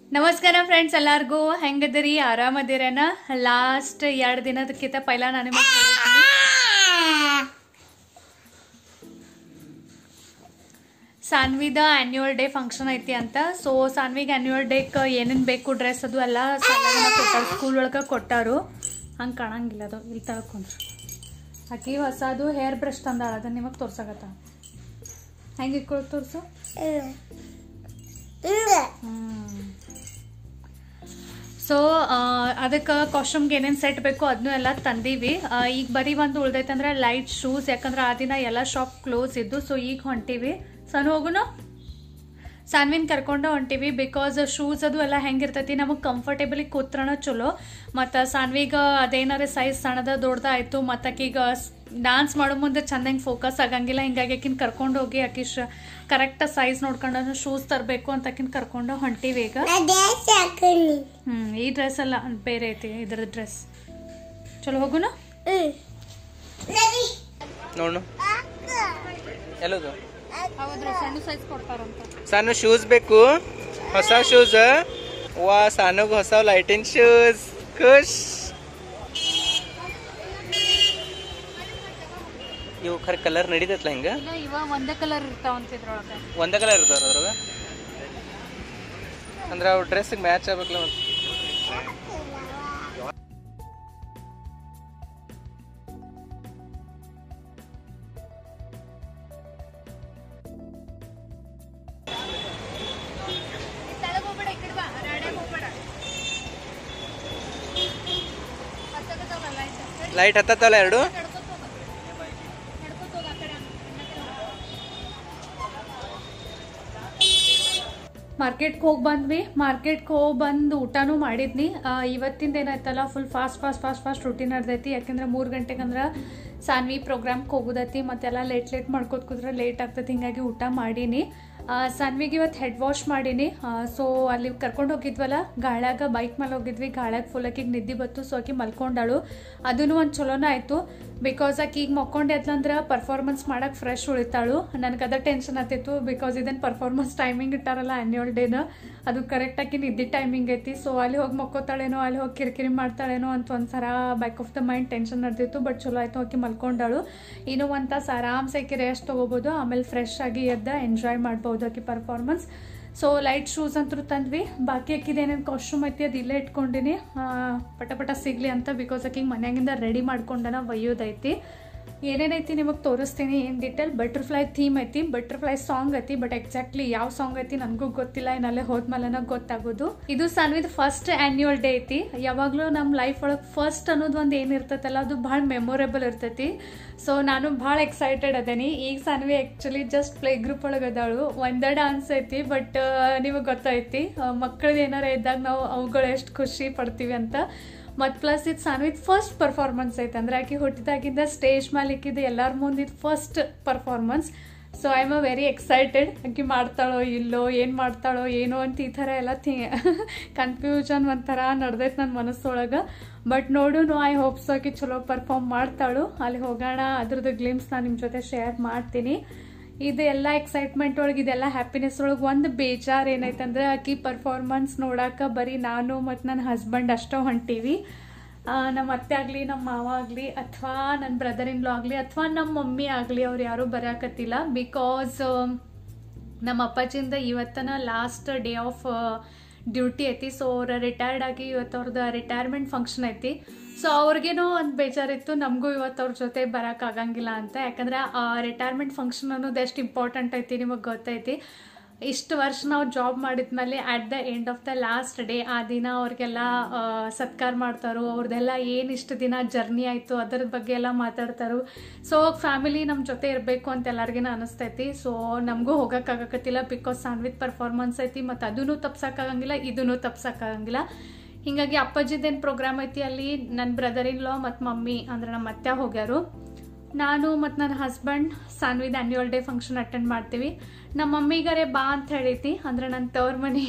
ನಮಸ್ಕಾರ ಫ್ರೆಂಡ್ಸ್ ಎಲ್ಲಾರ್ಗೂ ಹೆಂಗದಿರಿ ಆರಾಮದಿರೇನ ಲಾಸ್ಟ್ ಎರಡು ದಿನದಕ್ಕಿಂತ ಪೈಲ ನಾನು ನಿಮಗೆ ಹೇಳಿದ್ನಿ. ಸಾನ್ವಿದ ಆನ್ಯುವಲ್ ಡೇ ಫಂಕ್ಷನ್ ಐತಿ ಅಂತ ಸೊ ಸಾನ್ವಿಗೆ ಆನ್ಯುವಲ್ ಡೇಕ್ ಏನೇನು ಬೇಕು ಡ್ರೆಸ್ ಅದು ಎಲ್ಲ ಕೊಟ್ಟಾರ ಸ್ಕೂಲ್ ಒಳಗೆ ಕೊಟ್ಟಾರು ಹಂಗೆ ಕಾಣಂಗಿಲ್ಲ ಅದು ಇಲ್ಲಿ ತಳ್ಕೊಂಡ್ರು ಆಕಿ ಹೊಸದು ಹೇರ್ ಬ್ರಷ್ ತಂದಾಳ ಅದನ್ನ ನಿಮಗೆ ತೋರ್ಸಕತ್ತ ಹೆಂಗೆ ಇಟ್ಕೊಳ್ ತೋರ್ಸು ಸೊ ಅದಕ್ಕೆ ಕಾಸ್ಟ್ಯೂಮ್ಗೆ ಏನೇನು ಸೆಟ್ ಬೇಕು ಅದನ್ನೂ ಎಲ್ಲ ತಂದೀವಿ ಆ, ಈಗ ಬರೀ ಒಂದು ಉಳ್ದೈತಂದ್ರೆ ಲೈಟ್ ಶೂಸ್ ಯಾಕಂದ್ರೆ ಆ ದಿನ ಎಲ್ಲ ಶಾಪ್ ಕ್ಲೋಸ್ ಇದ್ದು ಸೊ ಈಗ ಹೊಂಟೀವಿ ಸಣ್ಣ ಹೋಗುನು ಸಾನ್ವಿನ್ ಕರ್ಕೊಂಡು ಹೊಂಟೀವಿ ಬಿಕಾಸ್ ಶೂಸ್ ಅದು ಎಲ್ಲ ಹೆಂಗಿರ್ತೈತಿ ನಮಗೆ ಕಂಫರ್ಟೇಬಲಿ ಕೂತ್ರಣ ಚಲೋ ಮತ್ತು ಸಾನ್ವಿಗ ಅದೇನಾರ ಸೈಜ್ ಸಣ್ಣದ ದೊಡ್ಡದ ಆಯಿತು ಮತ್ತು ಆಕೀಗ ಡಾನ್ಸ್ ಮಾಡೋ ಮುಂದೆ ಚಂದಂಗೆ ಫೋಕಸ್ ಆಗಂಗಿಲ್ಲ ಹಿಂಗಾಗಿ ಆಕಿನ ಕರ್ಕೊಂಡು ಹೋಗಿ ಆಕಿ ಶ ಕರೆಕ್ಟ್ ಸೈಜ್ ನೋಡ್ಕೊಂಡು ಶೂಸ್ ತರಬೇಕು ಅಂತ ಆಕಿನ ಕರ್ಕೊಂಡು ಹೊಂಟೀವಿ ಈಗ ಹ್ಞೂ ಈ ಡ್ರೆಸ್ ಎಲ್ಲ ಬೇರೆ ಐತಿ ಇದ್ರ ಡ್ರೆಸ್ ಚಲೋ ಹೋಗುನ ನೋಡು ಎಲ್ಲದು ಹೌದ್ರಿ ಸಣ್ಣ ಸೈಜ್ ಕೊಡ್ತಾರಂತ ಸಾನು ಶೂಸ್ ಬೇಕು ಹೊಸ ಶೂಸ್ ವಾ ಸಾನುಗ್ ಹೊಸ ಲೈಟಿನ್ ಶೂಸ್ ಖುಷ್ ಇವು ಖರೆ ಕಲರ್ ನಡೀತೈತ್ಲ ಹಿಂಗ ಇಲ್ಲ ಇವ ಒಂದೇ ಕಲರ್ ಇರ್ತಾವಂತ ಇದ್ರೊಳಗೆ ಒಂದೇ ಕಲರ್ ಇರ್ತಾವ ಅದ್ರಾಗ ಅಂದ್ರೆ ಅವು ಡ್ರೆಸ್ಗೆ ಮ್ಯಾಚ್ ಆಗ್ಬೇಕಲ್ಲ ಮತ್ತೆ ಲೈಟ್ ಹತ್ತತ್ತಲ್ಲ ಎರಡು ಮಾರ್ಕೆಟ್ಗೆ ಹೋಗಿ ಬಂದ್ವಿ ಮಾರ್ಕೆಟ್ಗೆ ಹೋಗಿ ಬಂದು ಊಟನೂ ಮಾಡಿದ್ನಿ ಆ, ಇವತ್ತಿಂದ ಏನಾಯ್ತಲ್ಲ full fast fast fast fast routine ನಡ್ದೈತಿ ಯಾಕಂದ್ರೆ ಮೂರು ಗಂಟೆಗೆ ಅಂದ್ರೆ ಸಾನ್ವಿ ಪ್ರೋಗ್ರಾಮ್ಗೆ ಹೋಗೋದೈತಿ ಮತ್ತೆಲ್ಲ ಲೇಟ್ ಲೇಟ್ ಮಾಡ್ಕೋತ ಕೂತ್ರೆ ಲೇಟ್ ಆಗ್ತೈತಿ ಹಿಂಗಾಗಿ ಊಟ ಮಾಡೀನಿ ಆ, ಸಾನ್ವಿಗೆ ಇವತ್ತು ಹೆಡ್ ವಾಶ್ ಮಾಡೀನಿ ಸೊ ಅಲ್ಲಿ ಕರ್ಕೊಂಡು ಹೋಗಿದ್ವಲ್ಲ ಗಾಳ್ಯಾಗ ಬೈಕ್ ಮೇಲೆ ಹೋಗಿದ್ವಿ ಗಾಳ್ಯಾಗ ಫುಲ್ ಆಕಿಗೆ ನಿದ್ದೆ ಬತ್ತು ಸೊ ಆಕಿ ಮಲ್ಕೊಂಡಾಳು ಅದೂ ಒಂದು ಚಲೋನ ಆಯಿತು ಬಿಕಾಸ್ ಆಕಿ ಈಗ ಮಕ್ಕೊಂಡೆ ಅದ್ಲಂದ್ರೆ ಪರ್ಫಾರ್ಮೆನ್ಸ್ ಮಾಡಕ್ಕೆ ಫ್ರೆಶ್ ಉಳಿತಾಳು ನನಗೆ ಅದ ಟೆನ್ಷನ್ ಆಗ್ತಿತ್ತು ಬಿಕಾಸ್ ಇದನ್ನು ಪರ್ಫಾರ್ಮೆನ್ಸ್ ಟೈಮಿಂಗ್ ಇಟ್ಟಾರಲ್ಲ ಆ್ಯನ್ಯುವಲ್ ಡೇನ ಅದು ಕರೆಕ್ಟಾಗಿ ನಿದ್ದೆ ಟೈಮಿಂಗ್ ಐತಿ ಸೊ ಅಲ್ಲಿ ಹೋಗಿ ಮಕ್ಕೋತಾಳೇನೋ ಅಲ್ಲಿ ಹೋಗಿ ಕಿರಿಕಿರಿ ಮಾಡ್ತಾಳೇನೋ ಅಂತ ಒಂಥರ back of the mind tension ನಡೆದಿತ್ತು ಬಟ್ ಚಲೋ ಆಯಿತು ಆಕಿ ಮಲ್ಕೊಂಡಾಳು ಇನ್ನೂ ಒಂದು ತಾಸು ಆರಾಮ್ಸೆ ಆಕಿ ರೆಸ್ಟ್ ತೊಗೋಬೋದು ಆಮೇಲೆ ಫ್ರೆಶ್ ಆಗಿ ಎದ್ದ ಎಂಜಾಯ್ ಮಾಡ್ಬೋದು ಆಕಿ ಪರ್ಫಾರ್ಮೆನ್ಸ್ ಸೊ ಲೈಟ್ ಶೂಸ್ ಅಂತೂ ತಂದ್ವಿ ಬಾಕಿ ಅಕ್ಕಿದ ಏನೇನು ಕಾಸ್ಟ್ಯೂಮ್ ಐತಿ ಅದು ಇಲ್ಲೇ ಇಟ್ಕೊಂಡಿನಿ ಆ, ಪಟ ಪಟ ಸಿಗ್ಲಿ ಅಂತ ಬಿಕಾಸ್ ಆಕಿಗೆ ಮನ್ಯಾಗಿಂದ ರೆಡಿ ಮಾಡ್ಕೊಂಡನ ಒಯ್ಯೋದೈತಿ ಏನೇನೈತಿ ನಿಮಗೆ ತೋರಿಸ್ತೀನಿ ಇನ್ ಡೀಟೇಲ್ ಬಟರ್ಫ್ಲೈ ಥೀಮ್ ಐತಿ ಬಟರ್ಫ್ಲೈ ಸಾಂಗ್ ಐತಿ ಬಟ್ ಎಕ್ಸಾಕ್ಟ್ಲಿ ಯಾವ ಸಾಂಗ್ ಐತಿ ನನಗೂ ಗೊತ್ತಿಲ್ಲ ಇನ್ನಲ್ಲೇ ಹೋದ್ಮೇಲೆ ಗೊತ್ತಾಗೋದು ಇದು ಸನ್ವಿದ್ ಫಸ್ಟ್ ಆನ್ಯುವಲ್ ಡೇ ಐತಿ ಯಾವಾಗಲೂ ನಮ್ಮ ಲೈಫ್ ಒಳಗೆ ಫಸ್ಟ್ ಅನ್ನೋದು ಒಂದು ಏನಿರ್ತೈತಲ್ಲ ಅದು ಭಾಳ ಮೆಮೊರೇಬಲ್ ಇರ್ತೈತಿ ಸೊ ನಾನು ಭಾಳ ಎಕ್ಸೈಟೆಡ್ ಅದೇನಿ ಈಗ Saanvi actually just play group ಒಳಗೆ ಅದಾಳು ಒಂದೇ ಡಾನ್ಸ್ ಐತಿ ಬಟ್ ನಿಮಗೆ ಗೊತ್ತೈತಿ ಮಕ್ಕಳದ್ದು ಏನಾರ ಇದ್ದಾಗ ನಾವು ಅವುಗಳು ಎಷ್ಟು ಖುಷಿ ಪಡ್ತೀವಿ ಅಂತ ಮತ್ತು ಪ್ಲಸ್ ಇದು ಸಾನ್ವಿದ್ ಫಸ್ಟ್ ಪರ್ಫಾರ್ಮೆನ್ಸ್ ಐತೆ ಅಂದ್ರೆ ಆಕೆ ಹುಟ್ಟಿದಾಗಿಂದ ಸ್ಟೇಜ್ ಮೇಲೆ ಇಕ್ಕಿದ್ದು ಎಲ್ಲರ ಮುಂದೆ ಇದು first performance so I am a very excited ಆಕೆ ಮಾಡ್ತಾಳೋ ಇಲ್ಲೋ ಏನು ಮಾಡ್ತಾಳೋ ಏನೋ ಅಂತ ಈ ಥರ ಎಲ್ಲ ಥಿ ಕನ್ಫ್ಯೂಷನ್ ಒಂಥರ ನಡ್ದೈತೆ ನನ್ನ ಮನಸ್ಸೊಳಗೆ ಬಟ್ ನೋಡು ಐ ಹೋಪ್ಸ್ ಆಕೆ ಚಲೋ ಪರ್ಫಾರ್ಮ್ ಮಾಡ್ತಾಳು ಅಲ್ಲಿ ಹೋಗೋಣ ಅದ್ರದ್ದು ಗ್ಲಿಮ್ಸ್ ನಾನು ನಿಮ್ಮ ಜೊತೆ ಶೇರ್ ಮಾಡ್ತೀನಿ ಇದೆಲ್ಲ ಎಕ್ಸೈಟ್ಮೆಂಟ್ ಒಳಗೆ ಇದೆಲ್ಲ ಹ್ಯಾಪಿನೆಸ್ ಒಳಗೆ ಒಂದು ಬೇಜಾರು ಏನೈತಂದ್ರೆ ಆಕಿ ಪರ್ಫಾರ್ಮೆನ್ಸ್ ನೋಡಾಕ ಬರೀ ನಾನು ಮತ್ತು ನನ್ನ ಹಸ್ಬೆಂಡ್ ಅಷ್ಟೇ ಹೊಂಟೀವಿ ಆ, ನಮ್ಮ ಅತ್ತೆ ಆಗಲಿ ನಮ್ಮ ಮಾವ ಆಗಲಿ ಅಥವಾ ನನ್ನ ಬ್ರದರ್ ಇನ್ ಲಾ ಆಗಲಿ ಅಥವಾ ನಮ್ಮ ಮಮ್ಮಿ ಆಗಲಿ ಅವ್ರು ಯಾರೂ ಬರೋಕತ್ತಿಲ್ಲ ಬಿಕಾಸ್ ನಮ್ಮ ಅಪ್ಪಾಜಿಂದ ಇವತ್ತನ ಲಾಸ್ಟ್ ಡೇ ಆಫ್ ಡ್ಯೂಟಿ ಐತಿ ಸೊ ಅವ್ರ ರಿಟೈರ್ಡ್ ಆಗಿ ಇವತ್ತು ಅವ್ರದ್ದು ರಿಟೈರ್ಮೆಂಟ್ ಫಂಕ್ಷನ್ ಐತಿ ಸೊ ಅವ್ರಿಗೇನೋ ಒಂದು ಬೇಜಾರಿತ್ತು ನಮಗೂ ಇವತ್ತು ಅವ್ರ ಜೊತೆ ಬರೋಕ್ಕಾಗಂಗಿಲ್ಲ ಅಂತ ಯಾಕಂದ್ರೆ ಆ ರಿಟೈರ್ಮೆಂಟ್ ಫಂಕ್ಷನ್ ಅನ್ನೋದು ಎಷ್ಟು ಇಂಪಾರ್ಟೆಂಟ್ ಐತಿ ನಿಮಗೆ ಗೊತ್ತೈತಿ ಇಷ್ಟು ವರ್ಷ ನಾವು ಜಾಬ್ ಮಾಡಿದ್ಮೇಲೆ at the end of the last day ಆ ದಿನ ಅವ್ರಿಗೆಲ್ಲ ಆ, ಸತ್ಕಾರ ಮಾಡ್ತಾರೋ ಅವ್ರದ್ದೆಲ್ಲ ಏನು ಇಷ್ಟು ದಿನ ಜರ್ನಿ ಆಯಿತು ಅದರ ಬಗ್ಗೆ ಎಲ್ಲ ಮಾತಾಡ್ತಾರೋ ಸೊ ಫ್ಯಾಮಿಲಿ ನಮ್ಮ ಜೊತೆ ಇರಬೇಕು ಅಂತ ಎಲ್ಲರಿಗಿನ ಅನಿಸ್ತೈತಿ ಸೊ ನಮಗೂ ಹೋಗೋಕ್ಕಾಗಕತ್ತಿಲ್ಲ ಬಿಕಾಸ್ ಸಾನ್ವಿತ್ ಪರ್ಫಾರ್ಮೆನ್ಸ್ ಐತಿ ಮತ್ತು ಅದೂ ತಪ್ಸೋಕ್ಕಾಗಂಗಿಲ್ಲ ಇದೂ ತಪ್ಸೋಕ್ಕಾಗಂಗಿಲ್ಲ ಹಿಂಗಾಗಿ ಅಪ್ಪಾಜಿದ್ದೇನು ಪ್ರೋಗ್ರಾಮ್ ಐತಿ ಅಲ್ಲಿ ನನ್ನ ಬ್ರದರ್ ಇನ್ ಲಾ ಮತ್ತು ಮಮ್ಮಿ ಅಂದ್ರೆ ನಮ್ಮ ಅತ್ತೆ ಹೋಗ್ಯಾರು ನಾನು ಮತ್ತು ನನ್ನ ಹಸ್ಬೆಂಡ್ ಸಾನ್ವಿದ್ ಆ್ಯನ್ಯುವಲ್ ಡೇ ಫಂಕ್ಷನ್ ಅಟೆಂಡ್ ಮಾಡ್ತೀವಿ ನಮ್ಮ ಮಮ್ಮಿಗಾರೆ ಬಾ ಅಂತ ಹೇಳಿದ್ನಿ ಅಂದ್ರೆ ನನ್ನ ತವ್ರ ಮನೆ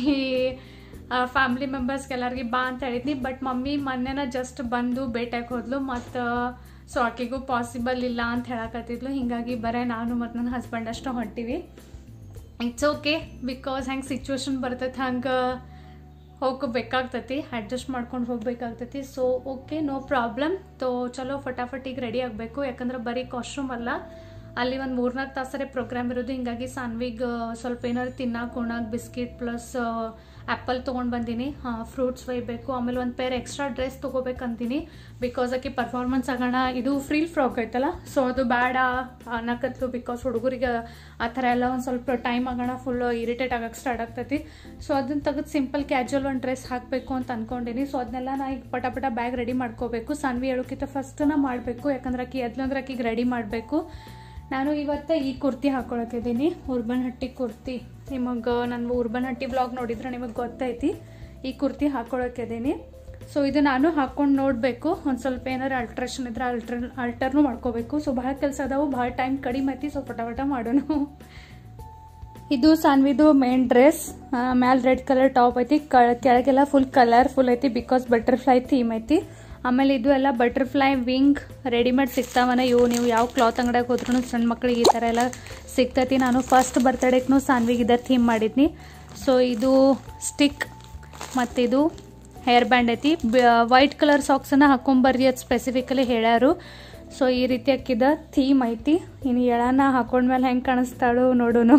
ಫ್ಯಾಮಿಲಿ ಮೆಂಬರ್ಸ್ಗೆ ಎಲ್ಲರಿಗೆ ಬಾ ಅಂತ ಹೇಳಿದ್ನಿ ಬಟ್ ಮಮ್ಮಿ ಮೊನ್ನೆನ ಜಸ್ಟ್ ಬಂದು ಭೇಟಿಯಾಗಿ ಹೋದ್ಲು ಮತ್ತು ಸೊ ಆಕೆಗೂ ಪಾಸಿಬಲ್ ಇಲ್ಲ ಅಂತ ಹೇಳಕತ್ತಿದ್ಲು ಹಿಂಗಾಗಿ ಬರೀ ನಾನು ಮತ್ತು ನನ್ನ ಹಸ್ಬೆಂಡ್ ಅಷ್ಟು ಹೊಂಟೀವಿ ಇಟ್ಸ್ ಓಕೆ ಬಿಕಾಸ್ ಹೆಂಗೆ ಸಿಚುವೇಶನ್ ಬರ್ತೈತೆ ಹಂಗೆ ಹೋಗಬೇಕಾಗ್ತೈತಿ ಅಡ್ಜಸ್ಟ್ ಮಾಡ್ಕೊಂಡು ಹೋಗ್ಬೇಕಾಗ್ತೈತಿ ಸೊ ಓಕೆ ನೋ ಪ್ರಾಬ್ಲಮ್ ತೋ ಚಲೋ ಫಟಾಫಟಿಗೆ ರೆಡಿ ಆಗಬೇಕು ಯಾಕಂದ್ರೆ ಬರೀ ಕಾಸ್ಟ್ಯೂಮ್ ಅಲ್ಲ ಅಲ್ಲಿ ಒಂದು ಮೂರ್ನಾಲ್ಕು ತಾಸರೆ ಪ್ರೋಗ್ರಾಮ್ ಇರೋದು ಹಿಂಗಾಗಿ ಸಾನ್ವಿಗ್ ಸ್ವಲ್ಪ ಏನಾದ್ರು ತಿನ್ನಕ್ಕೆ ಉಣ್ಣಕ್ಕೆ ಬಿಸ್ಕಿಟ್ ಪ್ಲಸ್ ಆ್ಯಪಲ್ ತೊಗೊಂಡು ಬಂದೀನಿ ಫ್ರೂಟ್ಸ್ ಒಯ್ಬೇಕು ಆಮೇಲೆ ಒಂದು ಪೇರ್ ಎಕ್ಸ್ಟ್ರಾ ಡ್ರೆಸ್ ತೊಗೋಬೇಕಂತೀನಿ ಬಿಕಾಸ್ ಆಕೆ ಪರ್ಫಾರ್ಮೆನ್ಸ್ ಆಗೋಣ ಇದು ಫ್ರೀಲ್ ಫ್ರಾಕ್ ಐತಲ್ಲ ಸೊ ಅದು ಬೇಡ ಅನ್ನಕತ್ಲು ಬಿಕಾಸ್ ಹುಡುಗರಿಗೆ ಆ ಥರ ಎಲ್ಲ ಒಂದು ಸ್ವಲ್ಪ ಟೈಮ್ ಆಗೋಣ ಫುಲ್ ಇರಿಟೇಟ್ ಆಗಕ್ಕೆ ಸ್ಟಾರ್ಟ್ ಆಗ್ತೈತಿ ಸೊ ಅದನ್ನ ತೆಗೆದು ಸಿಂಪಲ್ ಕ್ಯಾಜುವಲ್ ಒಂದು ಡ್ರೆಸ್ ಹಾಕಬೇಕು ಅಂತ ಅನ್ಕೊಂಡಿನಿ ಸೊ ಅದನ್ನೆಲ್ಲ ನಾ ಈಗ ಪಟ ಪಟ ಬ್ಯಾಗ್ ರೆಡಿ ಮಾಡ್ಕೋಬೇಕು ಸಾನ್ವಿ ಹೇಳೋಕ್ಕಿಂತ ಫಸ್ಟನ್ನ ಮಾಡಬೇಕು ಯಾಕಂದ್ರೆ ಆಕಿ ಎದ್ಲಂದ್ರೆ ಆಕಿಗೆ ರೆಡಿ ಮಾಡಬೇಕು ನಾನು ಇವತ್ತು ಈ ಕುರ್ತಿ ಹಾಕೊಳಕಿದ್ದೀನಿ ಉರ್ಬನ್ ಹಟ್ಟಿ ಕುರ್ತಿ ನಿಮಗೆ ನನ್ನ ಉರ್ಬನ್ ಹಟ್ಟಿ ಬ್ಲಾಗ್ ನೋಡಿದ್ರೆ ನಿಮಗೆ ಗೊತ್ತೈತಿ ಈ ಕುರ್ತಿ ಹಾಕೊಳಕಿದ್ದೀನಿ ಸೊ ಇದು ನಾನು ಹಾಕೊಂಡು ನೋಡಬೇಕು ಒಂದು ಸ್ವಲ್ಪ ಏನಾರು ಅಲ್ಟ್ರೇಷನ್ ಇದ್ರೆ ಅಲ್ಟ್ರ್ ಅಲ್ಟರ್ನು ಮಾಡ್ಕೋಬೇಕು ಸೊ ಭಾಳ ಕೆಲಸ ಅದಾವು ಭಾಳ ಟೈಮ್ ಕಡಿಮೆ ಐತಿ ಸೊ ಪಟ ಪಟ ಮಾಡೋಣ ಇದು ಸಾನ್ವಿದು ಮೇನ್ ಡ್ರೆಸ್ ಮ್ಯಾಲೆ ರೆಡ್ ಕಲರ್ ಟಾಪ್ ಐತಿ ಕ- ಕೆಳಗೆಲ್ಲ ಫುಲ್ ಕಲರ್ಫುಲ್ ಐತಿ ಬಿಕಾಸ್ ಬಟರ್ಫ್ಲೈ ಥೀಮ್ ಐತಿ ಆಮೇಲೆ ಇದು ಎಲ್ಲ ಬಟರ್ಫ್ಲೈ ವಿಂಗ್ ರೆಡಿಮೇಡ್ ಸಿಗ್ತಾವನ ಇವು ನೀವು ಯಾವ ಕ್ಲಾತ್ ಅಂಗಡಿಗೆ ಹೋದ್ರೂ ಸಣ್ಣ ಮಕ್ಳಿಗೆ ಈ ಥರ ಎಲ್ಲ ಸಿಗ್ತೈತಿ ನಾನು ಫಸ್ಟ್ ಬರ್ತಡೇಗೂ ಸಾನ್ವಿಗೆ ಇದರ ಥೀಮ್ ಮಾಡಿದ್ನಿ ಸೊ ಇದು ಸ್ಟಿಕ್ ಮತ್ತಿದು ಹೇರ್ ಬ್ಯಾಂಡ್ ಐತಿ ವೈಟ್ ಕಲರ್ ಸಾಕ್ಸನ್ನು ಹಾಕೊಂಬರ್ರಿ ಅದು ಸ್ಪೆಸಿಫಿಕಲಿ ಹೇಳ್ಯಾರು ಸೊ ಈ ರೀತಿ ಅಕ್ಕಿದ ಥೀಮ್ ಐತಿ ಇನ್ನು ಎಳನ ಹಾಕೊಂಡ್ಮೇಲೆ ಹೆಂಗೆ ಕಾಣಿಸ್ತಾಳು ನೋಡೋನು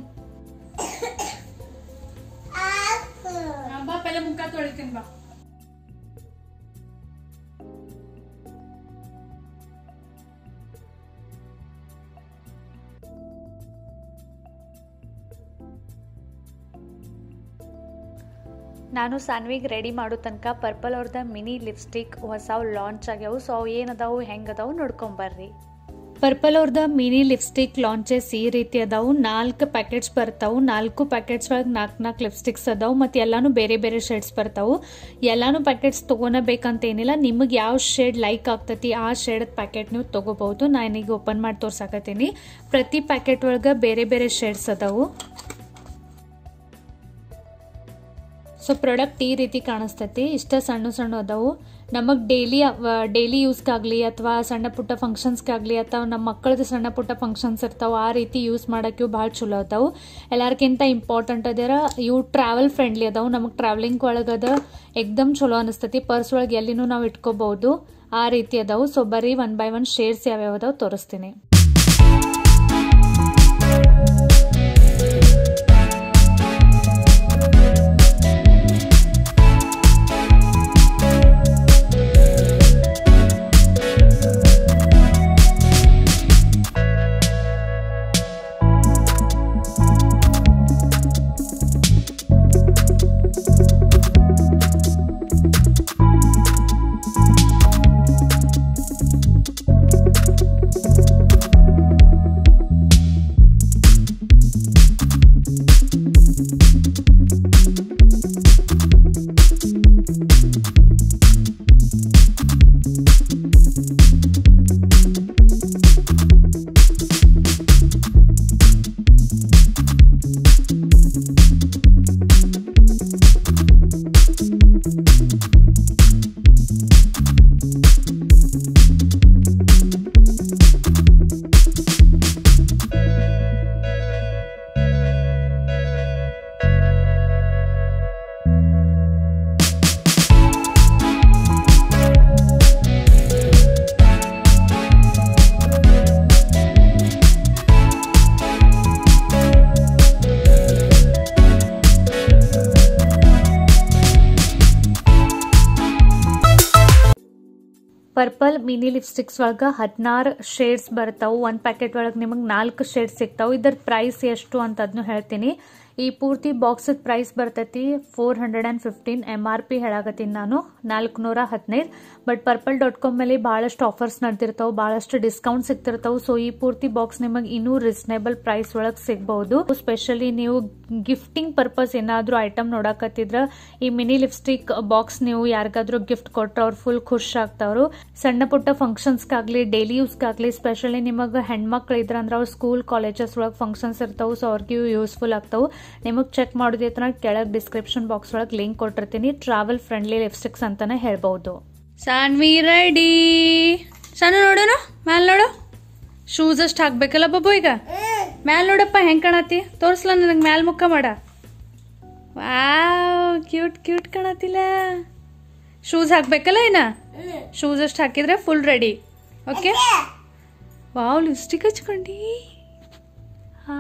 ಬಾ ಪೆಲೆ ಮುಖ ತೊಳಿತೀನಿ ಬಾ ನಾನು ಸಾನ್ವಿಗೆ ರೆಡಿ ಮಾಡೋ ತನಕ ಪರ್ಪಲ್ ಅವ್ರದ ಮಿನಿ ಲಿಪ್ಸ್ಟಿಕ್ ಹೊಸವು ಲಾಂಚ್ ಆಗ್ಯಾವು ಸೊ ಅವು ಏನದಾವು ಹೆಂಗದಾವು ನೋಡ್ಕೊಂಬರ್ರಿ ಪರ್ಪಲ್ ಅವ್ರದ ಮಿನಿ ಲಿಪ್ಸ್ಟಿಕ್ ಲಾಂಚಸ್ ಈ ರೀತಿ ಅದಾವು ನಾಲ್ಕು ಪ್ಯಾಕೆಟ್ಸ್ ಬರ್ತಾವು ನಾಲ್ಕು ಪ್ಯಾಕೆಟ್ಸ್ ಒಳಗೆ ನಾಲ್ಕು ನಾಲ್ಕು ಲಿಪ್ಸ್ಟಿಕ್ಸ್ ಅದಾವು ಮತ್ತು ಎಲ್ಲಾನು ಬೇರೆ ಬೇರೆ ಶೇಡ್ಸ್ ಬರ್ತಾವು ಎಲ್ಲಾನು ಪ್ಯಾಕೆಟ್ಸ್ ತೊಗೊನಬೇಕಂತ ಏನಿಲ್ಲ ನಿಮಗೆ ಯಾವ ಶೇಡ್ ಲೈಕ್ ಆಗ್ತೈತಿ ಆ ಶೇಡ್ ಪ್ಯಾಕೆಟ್ ನೀವು ತೊಗೋಬಹುದು ನಾನೀಗ ಓಪನ್ ಮಾಡಿ ತೋರ್ಸಾಕತ್ತೀನಿ ಪ್ರತಿ ಪ್ಯಾಕೆಟ್ ಒಳಗೆ ಬೇರೆ ಬೇರೆ ಶೇಡ್ಸ್ ಅದಾವು ಸೊ ಪ್ರಾಡಕ್ಟ್ ಈ ರೀತಿ ಕಾಣಿಸ್ತೈತಿ ಇಷ್ಟ ಸಣ್ಣ ಸಣ್ಣ ಅದಾವು ನಮಗೆ ಡೈಲಿ ಡೈಲಿ ಯೂಸ್ಗಾಗಲಿ ಅಥವಾ ಸಣ್ಣ ಪುಟ್ಟ ಫಂಕ್ಷನ್ಸ್ಗಾಗಲಿ ಅಥವಾ ನಮ್ಮ ಮಕ್ಕಳದ್ದು ಸಣ್ಣ ಪುಟ್ಟ ಫಂಕ್ಷನ್ಸ್ ಇರ್ತಾವೆ ಆ ರೀತಿ ಯೂಸ್ ಮಾಡೋಕ್ಕೆ ಭಾಳ ಚಲೋ ಅದಾವು ಎಲ್ಲಾರ್ಕಿಂತ ಇಂಪಾರ್ಟೆಂಟ್ ಅದ್ಯಾರ ಇವು ಟ್ರಾವೆಲ್ ಫ್ರೆಂಡ್ಲಿ ಅದಾವು ನಮಗೆ ಟ್ರಾವೆಲಿಂಗ್ ಒಳಗದ ಎಕ್ದಮ್ ಚಲೋ ಅನಿಸ್ತೈತಿ ಪರ್ಸ್ ಒಳಗೆ ಎಲ್ಲಿನೂ ನಾವು ಇಟ್ಕೋಬಹುದು ಆ ರೀತಿ ಅದಾವು ಸೊ ಬರೀ ಒನ್ ಬೈ ಒನ್ ಶೇಡ್ಸ್ ಯಾವ್ಯಾವ ಅದಾವು ತೋರಿಸ್ತೀನಿ ಪರ್ಪಲ್ ಮಿನಿ ಲಿಪ್ಸ್ಟಿಕ್ಸ್ ಒಳಗೆ ಹದಿನಾರು ಶೇಡ್ಸ್ ಬರ್ತಾವು ಒಂದು ಪ್ಯಾಕೆಟ್ ಒಳಗೆ ನಿಮಗೆ ನಾಲ್ಕು ಶೇಡ್ಸ್ ಸಿಗ್ತಾವು ಇದ್ರ ಪ್ರೈಸ್ ಎಷ್ಟು ಅಂತ ಅದನ್ನು ಹೇಳ್ತೀನಿ ಈ ಪೂರ್ತಿ ಬಾಕ್ಸದ ಪ್ರೈಸ್ ಬರ್ತೈತಿ four hundred and fifteen M R P ಹೇಳಾಕತ್ತೀನಿ ನಾನು ನಾಲ್ಕುನೂರ ಹದಿನೈದು ಬಟ್ ಪರ್ಪಲ್ ಡಾಟ್ ಕಾಮ್ ಮೇಲೆ ಭಾಳಷ್ಟು ಆಫರ್ಸ್ ನಡೆದಿರ್ತಾವೆ ಭಾಳಷ್ಟು ಡಿಸ್ಕೌಂಟ್ ಸಿಗ್ತಿರ್ತಾವೆ ಸೊ ಈ ಪೂರ್ತಿ ಬಾಕ್ಸ್ ನಿಮಗೆ ಇನ್ನೂ ರೀಸನೇಬಲ್ ಪ್ರೈಸ್ ಒಳಗೆ ಸಿಗ್ಬಹುದು ಸ್ಪೆಷಲಿ ನೀವು ಗಿಫ್ಟಿಂಗ್ ಪರ್ಪಸ್ ಏನಾದರೂ ಐಟಮ್ ನೋಡಕತ್ತಿದ್ರ ಈ ಮಿನಿ ಲಿಪ್ಸ್ಟಿಕ್ ಬಾಕ್ಸ್ ನೀವು ಯಾರಿಗಾದ್ರೂ ಗಿಫ್ಟ್ ಕೊಟ್ರೆ ಅವ್ರು ಫುಲ್ ಖುಷಿ ಆಗ್ತಾವ್ರು ಸಣ್ಣ ಪುಟ್ಟ ಫಂಕ್ಷನ್ಸ್ಗಾಗ್ಲಿ ಡೈಲಿ ಯೂಸ್ಗಾಗ್ಲಿ ಸ್ಪೆಷಲಿ ನಿಮಗೆ ಹೆಣ್ಮಕ್ಳು ಇದ್ರ ಅಂದ್ರೆ ಅವ್ರು ಸ್ಕೂಲ್ ಕಾಲೇಜಸ್ ಒಳಗೆ ಫಂಕ್ಷನ್ಸ್ ಇರ್ತಾವೆ ಸೊ ಅವ್ರಿಗೆ ಯೂಸ್ಫುಲ್ ಆಗ್ತಾವೆ ನಿಮಗೆ ಚೆಕ್ ಮಾಡೋದೈತ್ರ ಕೆಳಗೆ ಡಿಸ್ಕ್ರಿಪ್ಷನ್ ಬಾಕ್ಸ್ ಒಳಗೆ ಲಿಂಕ್ ಕೊಟ್ಟಿರ್ತೀನಿ ಟ್ರಾವೆಲ್ ಫ್ರೆಂಡ್ಲಿ ಲಿಪ್ಸ್ಟಿಕ್ಸ್ ಅಂತಾನೆ ಹೇಳ್ಬಹುದು ಸಾನ್ವಿ ರೆಡಿ ಸಣ್ಣ ನೋಡೋಣ ಮ್ಯಾಲ್ ನೋಡು ಶೂಸ್ ಅಷ್ಟು ಹಾಕ್ಬೇಕಲ್ಲ ಬಾಬು ಈಗ ಮ್ಯಾಲ್ ನೋಡಪ್ಪ ಹೆಂಗ್ ಕಾಣತಿ ತೋರ್ಸ್ಲ ನನಗೆ ಮ್ಯಾಲ್ ಮುಖ ಮಾಡ ವಾವ್ ಕ್ಯೂಟ್ ಕ್ಯೂಟ್ ಕಾಣತಿಲ್ಲ ಶೂಸ್ ಹಾಕ್ಬೇಕಲ್ಲ ಏನ ಶೂಸ್ ಅಷ್ಟು ಹಾಕಿದ್ರೆ full ready okay wow lipstick ಹಚ್ಕೊಂಡಿ ಹಾ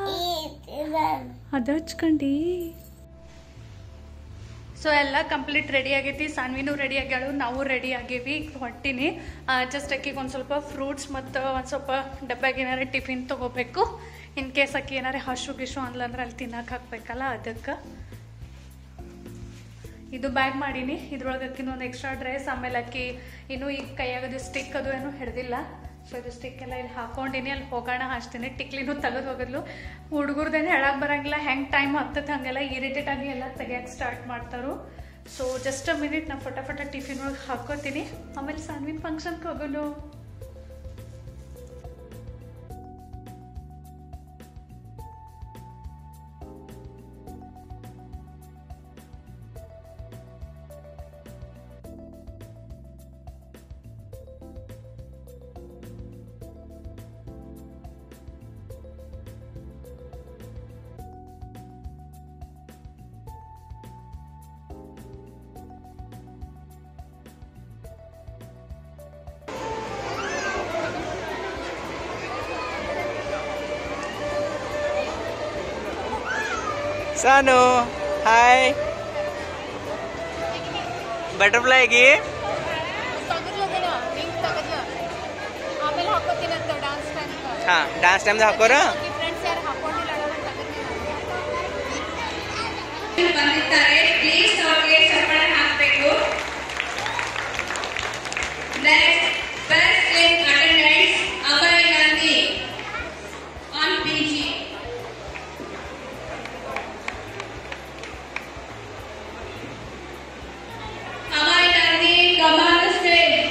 ಅದು ಹಚ್ಕೊಂಡಿ ಸೊ ಎಲ್ಲ ಕಂಪ್ಲೀಟ್ ರೆಡಿ ಆಗೈತಿ ಸಾನ್ವಿನೂ ರೆಡಿ ಆಗ್ಯಾಳು ನಾವು ರೆಡಿ ಆಗೇವಿ ಹೊಟ್ಟಿನಿ ಜಸ್ಟ್ ಅಕ್ಕಿಗೆ ಒಂದು ಸ್ವಲ್ಪ ಫ್ರೂಟ್ಸ್ ಮತ್ತು ಒಂದು ಸ್ವಲ್ಪ ಡಬ್ಬಾಗ ಏನಾರ ಟಿಫಿನ್ ತೊಗೋಬೇಕು ಇನ್ ಕೇಸ್ ಅಕ್ಕಿ ಏನಾರ ಹಶು ಗಿಶು ಅಂದ್ಲಂದ್ರೆ ಅಲ್ಲಿ ತಿನ್ನಕ್ಕೆ ಹಾಕ್ಬೇಕಲ್ಲ ಅದಕ್ಕೆ ಇದು ಬ್ಯಾಗ್ ಮಾಡೀನಿ ಇದ್ರೊಳಗೆ ಅಕ್ಕಿನ ಒಂದು ಎಕ್ಸ್ಟ್ರಾ ಡ್ರೆಸ್ ಆಮೇಲೆ ಅಕ್ಕಿ ಇನ್ನೂ ಈಗ ಕೈಯಾಗದು ಸ್ಟಿಕ್ ಅದು ಏನು ಹಿಡ್ದಿಲ್ಲ ಸೊ ಇದು ಸ್ಟಿಕ್ ಎಲ್ಲ ಇಲ್ಲಿ ಹಾಕೊಂಡಿನಿ ಅಲ್ಲಿ ಹೋಗೋಣ ಹಚ್ತೀನಿ ಟಿಕ್ಲಿನೂ ತೆಗೆದು ಹೋಗಿದ್ಲು ಹುಡುಗರ್ದೇನು ಹೇಳಕ್ ಬರಂಗಿಲ್ಲ ಹೆಂಗೆ ಟೈಮ್ ಹತ್ತದ ಹಂಗೆಲ್ಲ ಇರಿಟೇಟ್ ಆಗಿ ಎಲ್ಲ ತೆಗಿಯಕ್ಕೆ ಸ್ಟಾರ್ಟ್ ಮಾಡ್ತಾರು ಸೊ ಜಸ್ಟ್ ಅ ಮಿನಿಟ್ ನಾ ಫಟಾಫಟ ಟಿಫಿನ್ ಒಳಗೆ ಹಾಕೋತೀನಿ ಆಮೇಲೆ ಸಾನ್ವಿನ್ ಫಂಕ್ಷನ್ಗೆ ಹೋಗೋನು ಸಾನು ಹಾಯ್ ಬಟರ್ಫ್ಲೈಗೆ ಆಮೇಲೆ ಹಾಕೋತೀನಿ ಅಂತ ಡಾನ್ಸ್ ಟೈಮ್ ಹಾ ಡಾನ್ಸ್ ಟೈಮ್ದಾಗ ಹಾಕೋರ ಫ್ರೆಂಡ್ಸ್ ಯಾರು ಹಾಕೊಂಡಿಲ್ಲ ಬಂದಿದ್ದಾರೆ ಪ್ಲೀಸ್ ಅವ್ರಿಗೆ ಚಪ್ಪಾಳೆ ಹಾಕಬೇಕು best in attendance Abhay Gandhi on PG Abhay Gandhi ಕಮಾಲ್ ಸ್ಟೇಜ್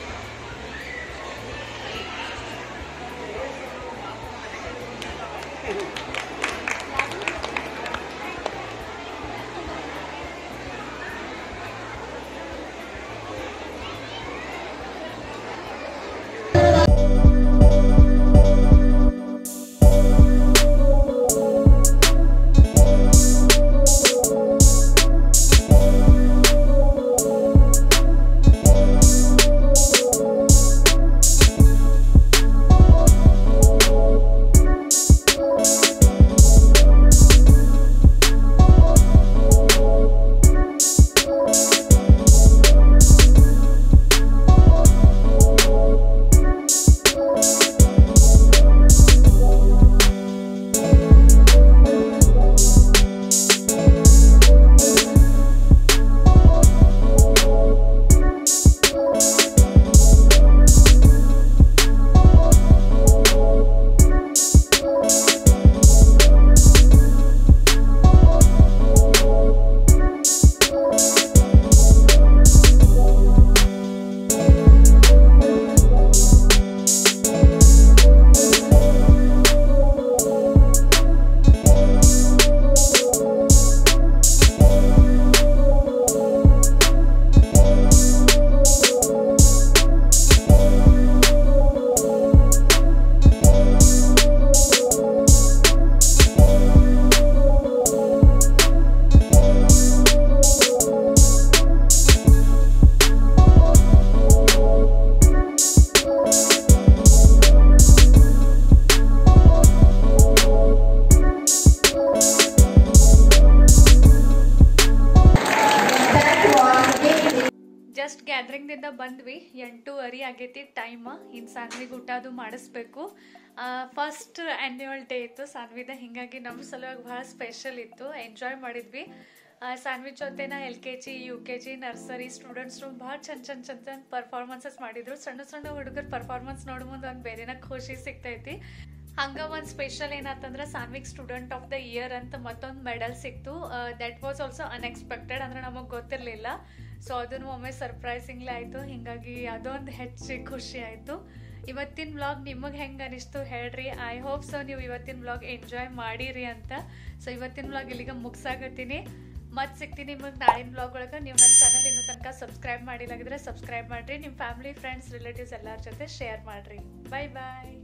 ಜಸ್ಟ್ ಗ್ಯಾದ್ರಿಂಗ್ದಿಂದ ಬಂದ್ವಿ ಎಂಟೂವರೆ ಆಗೈತಿ ಟೈಮ್ ಇನ್ನು ಸಾನ್ವಿಗೆ ಊಟ ಅದು ಮಾಡಿಸ್ಬೇಕು ಫಸ್ಟ್ ಆ್ಯನ್ಯುವಲ್ ಡೇ ಇತ್ತು ಸಾನ್ವಿದ ಹಿಂಗಾಗಿ ನಮ್ಮ ಸಲುವಾಗಿ ಭಾಳ ಸ್ಪೆಷಲ್ ಇತ್ತು ಎಂಜಾಯ್ ಮಾಡಿದ್ವಿ ಆ, ಸಾನ್ವಿ ಜೊತೆನ L K G U K G nursery ಸ್ಟೂಡೆಂಟ್ಸ್ರು ಭಾಳ ಚಂದ ಚಂದ ಚಂದ ಚಂದ ಪರ್ಫಾರ್ಮೆನ್ಸಸ್ ಮಾಡಿದ್ರು ಸಣ್ಣ ಸಣ್ಣ ಹುಡುಗರ ಪರ್ಫಾರ್ಮೆನ್ಸ್ ನೋಡೋ ಮುಂದೆ ಒಂದು ಬೇರೆನ ಖುಷಿ ಸಿಗ್ತೈತಿ ಹಂಗ ಒಂದು ಸ್ಪೆಷಲ್ ಏನಾತಂದ್ರೆ ಸಾನ್ವಿಕ್ ಸ್ಟೂಡೆಂಟ್ ಆಫ್ ದ ಇಯರ್ ಅಂತ ಮತ್ತೊಂದು ಮೆಡಲ್ ಸಿಕ್ತು ದಟ್ ವಾಸ್ ಆಲ್ಸೋ ಅನ್ಎಕ್ಸ್ಪೆಕ್ಟೆಡ್ ಅಂದ್ರೆ ನಮಗೆ ಗೊತ್ತಿರಲಿಲ್ಲ ಸೊ ಅದನ್ನು ಒಮ್ಮೆ ಸರ್ಪ್ರೈಸಿಂಗ್ಲಿ ಆಯಿತು ಹಿಂಗಾಗಿ ಅದೊಂದು ಹೆಚ್ಚು ಖುಷಿ ಆಯಿತು ಇವತ್ತಿನ ವ್ಲಾಗ್ ನಿಮಗೆ ಹೆಂಗೆ ಅನಿಸ್ತು ಹೇಳ್ರಿ ಐ ಹೋಪ್ ಸೊ ನೀವು ಇವತ್ತಿನ ವ್ಲಾಗ್ ಎಂಜಾಯ್ ಮಾಡಿರಿ ಅಂತ ಸೊ ಇವತ್ತಿನ ವ್ಲಾಗ್ ಇಲ್ಲಿಗೆ ಮುಗ್ಸಾಕತ್ತೀನಿ ಮತ್ತೆ ಸಿಗ್ತೀನಿ ನಿಮಗೆ ನಾಳಿನ ವ್ಲಾಗ್ ಒಳಗೆ ನೀವು ನನ್ನ ಚಾನಲ್ ಇನ್ನೂ ತನಕ ಸಬ್ಸ್ಕ್ರೈಬ್ ಮಾಡಿಲ್ಲಾಗಿದ್ರೆ ಸಬ್ಸ್ಕ್ರೈಬ್ ಮಾಡಿರಿ ನಿಮ್ಮ ಫ್ಯಾಮಿಲಿ ಫ್ರೆಂಡ್ಸ್ ರಿಲೇಟಿವ್ಸ್ ಎಲ್ಲರ ಜೊತೆ ಶೇರ್ ಮಾಡಿರಿ ಬಾಯ್ ಬಾಯ್